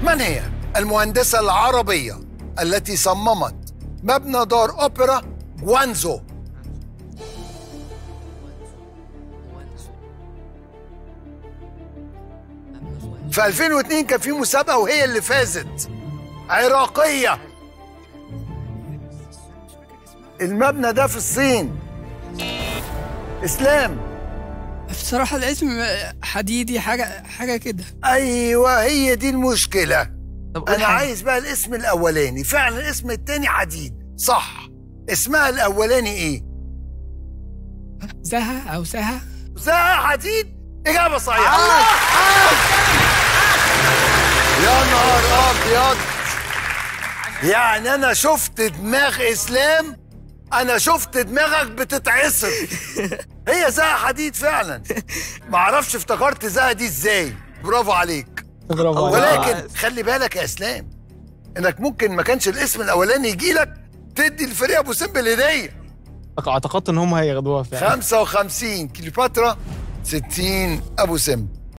من هي المهندسة العربية التي صممت مبنى دار أوبرا جوانزو في 2002 كان في مسابقة وهي اللي فازت عراقية المبنى ده في الصين اسلام بصراحة الاسم حديدي حاجة حاجة كده ايوه هي دي المشكلة طب قول انا حاجة. عايز بقى الاسم الاولاني فعلا الاسم التاني حديد صح اسمها الاولاني ايه زها أو سها زها حديد اجابة صحيحة يا نهار ابيض يعني انا شفت دماغ اسلام انا شفت دماغك بتتعصر هي زها حديد فعلا معرفش افتكرت زها دي ازاي برافو عليك برافو ولكن خلي بالك يا اسلام انك ممكن ما كانش الاسم الاولاني يجي لك تدي الفريق ابو سمبل هديه اعتقدت ان هم هياخدوها فعلا 55 كليوباترا 60 ابو سمبل